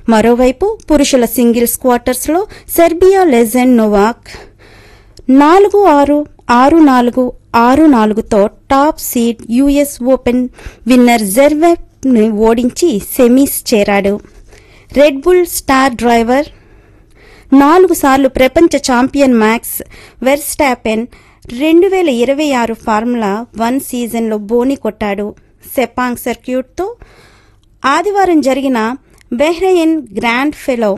మరోవైపు పురుషుల సింగిల్స్ క్వార్టర్స్లో సెర్బియా లెజెండ్ నోవాక్ నాలుగు ఆరు ఆరు నాలుగు ఆరు నాలుగుతో top seed US open winner జెర్వెప్ని ఓడించి సెమీస్ చేరాడు రెడ్ బుల్ స్టార్ డ్రైవర్ నాలుగు సార్లు ప్రపంచ ఛాంపియన్ మ్యాక్స్ వెర్స్టాపెన్ రెండు వేల ఇరవై ఆరు ఫార్ములా వన్ సీజన్లో బోని కొట్టాడు సెపాంగ్ సర్క్యూట్తో ఆదివారం జరిగిన బెహ్రయిన్ గ్రాండ్ ఫెలో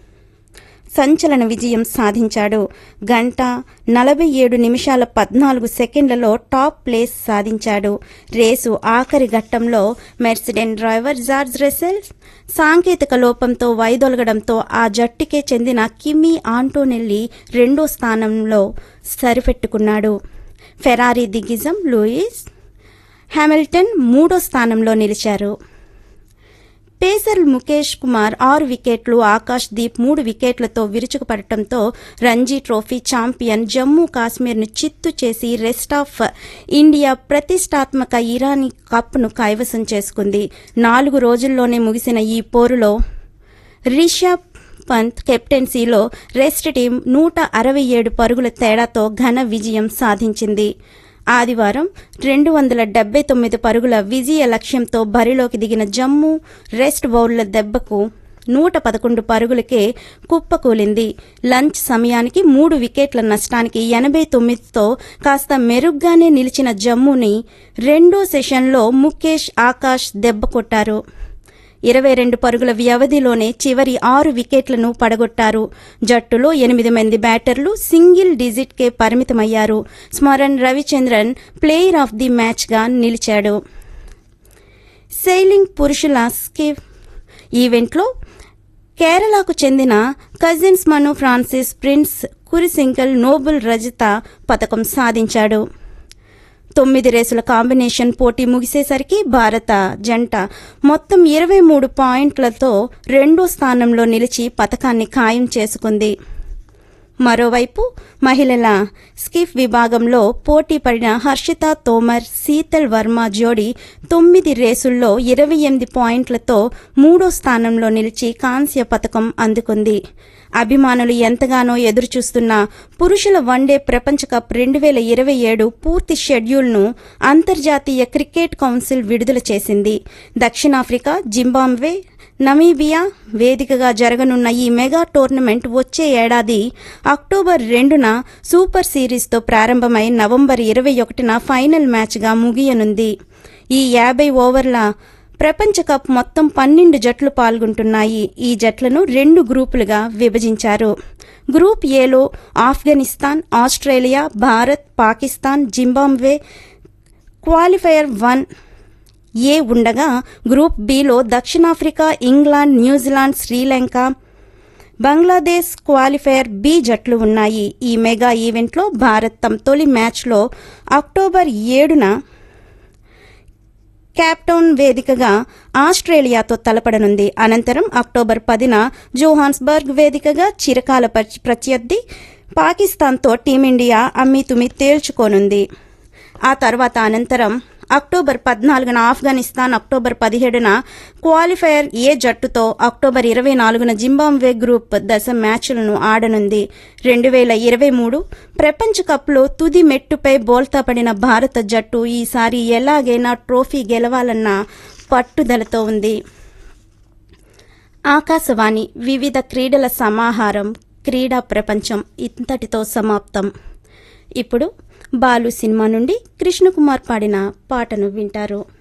సంచలన విజయం సాధించాడు గంట నలభై ఏడు నిమిషాల పద్నాలుగు సెకండ్లలో టాప్ ప్లేస్ సాధించాడు రేసు ఆఖరి ఘట్టంలో మెర్సిడెన్ డ్రైవర్ జార్జ్ రెసెల్ సాంకేతిక లోపంతో వైదొలగడంతో ఆ జట్టుకే చెందిన కిమ్మీ ఆంటోనెల్లి రెండో స్థానంలో సరిపెట్టుకున్నాడు ఫెరారీ దిగ్గిజం లూయిస్ హ్యామిల్టన్ మూడో స్థానంలో నిలిచారు పేసర్ ముఖేష్ కుమార్ ఆరు వికెట్లు ఆకాష్ దీప్ మూడు వికెట్లతో విరుచుకుపడటంతో రంజీ ట్రోఫీ ఛాంపియన్ జమ్మూ కాశ్మీర్ను చిత్తు చేసి రెస్ట్ ఆఫ్ ఇండియా ప్రతిష్టాత్మక ఇరానీ కప్ను కైవసం చేసుకుంది నాలుగు రోజుల్లోనే ముగిసిన ఈ పోరులో రిషబ్ పంత్ కెప్టెన్సీలో రెస్ట్ టీం నూట అరవై ఏడు పరుగుల తేడాతో ఘన విజయం సాధించింది ఆదివారం రెండు వందల డెబ్బై తొమ్మిది పరుగుల విజయ లక్ష్యంతో బరిలోకి దిగిన జమ్మూ రెస్ట్ బౌలర్ల దెబ్బకు నూట పదకొండు పరుగులకే కుప్పకూలింది లంచ్ సమయానికి మూడు వికెట్ల నష్టానికి ఎనభై తొమ్మిదితో కాస్త మెరుగ్గానే నిలిచిన జమ్మూని రెండో సెషన్లో ముఖేష్ ఆకాష్ దెబ్బ కొట్టారు ఇరవై రెండు పరుగుల వ్యవధిలోనే చివరి ఆరు వికెట్లను పడగొట్టారు జట్టులో ఎనిమిది మంది బ్యాటర్లు సింగిల్ డిజిట్కే పరిమితమయ్యారు Smaran Ravichandran player of the మ్యాచ్గా నిలిచాడు సెయిలింగ్ పురుషుల స్కిప్ ఈవెంట్లో కేరళకు చెందిన cousins Manu Francis Prince Kurisinkal Noble రజత పథకం సాధించాడు తొమ్మిది రేసుల కాంబినేషన్ పోటీ ముగిసేసరికి భారత జంట మొత్తం ఇరవై మూడు పాయింట్లతో రెండో స్థానంలో నిలిచి పథకాన్ని ఖాయం చేసుకుంది మరోవైపు మహిళల స్కిఫ్ విభాగంలో పోటీ పడిన హర్షిత తోమర్ శీతల్ వర్మ జోడీ తొమ్మిది రేసుల్లో ఇరవై ఎనిమిది పాయింట్లతో మూడో స్థానంలో నిలిచి కాంస్య పథకం అందుకుంది అభిమానులు ఎంతగానో ఎదురుచూస్తున్న పురుషుల వన్డే ప్రపంచ కప్ రెండు వేల ఇరవై ఏడు పూర్తి షెడ్యూల్ను అంతర్జాతీయ క్రికెట్ కౌన్సిల్ విడుదల చేసింది దక్షిణాఫ్రికా జింబాబ్వే నమీబియా వేదికగా జరగనున్న ఈ మెగా టోర్నమెంట్ వచ్చే ఏడాది అక్టోబర్ రెండున సూపర్ సిరీస్తో ప్రారంభమై నవంబర్ ఇరవై ఒకటిన ఫైనల్ మ్యాచ్గా ముగియనుంది ఈ యాభై ఓవర్ల ప్రపంచ కప్ మొత్తం పన్నెండు జట్లు పాల్గొంటున్నాయి ఈ జట్లను రెండు గ్రూపులుగా విభజించారు గ్రూప్ ఏలో Afghanistan Australia Bharat Pakistan Zimbabwe qualifier one A ఉండగా గ్రూప్ బిలో దక్షిణాఫ్రికా England New Zealand Sri Lanka Bangladesh qualifier B జట్లు ఉన్నాయి ఈ మెగా ఈవెంట్లో భారత్ తమ తొలి మ్యాచ్లో అక్టోబర్ ఏడున క్యాప్టౌన్ వేదికగా ఆస్ట్రేలియాతో తలపడనుంది అనంతరం అక్టోబర్ పదిన జోహాన్స్బర్గ్ వేదికగా చిరకాల ప్రత్యర్థి పాకిస్తాన్తో టీమిండియా అమ్మితుమి తేల్చుకోనుంది ఆ తర్వాత అనంతరం అక్టోబర్ పద్నాలుగున ఆఫ్ఘనిస్తాన్ అక్టోబర్ పదిహేడున క్వాలిఫైయర్ ఏ జట్టుతో అక్టోబర్ ఇరవై నాలుగున జింబాబ్వే గ్రూప్ దశ మ్యాచ్లను ఆడనుంది రెండు వేల ఇరవై మూడు ప్రపంచ కప్లో తుది మెట్టుపై బోల్తా పడిన భారత జట్టు ఈసారి ఎలాగైనా ట్రోఫీ గెలవాలన్న పట్టుదలతో ఉంది ఆకాశవాణి వివిధ క్రీడల సమాహారం క్రీడా ప్రపంచం ఇంతటితో సమాప్తం ఇప్పుడు బాలు సినిమా నుండి కృష్ణకుమార్ పాడిన పాటను వింటారు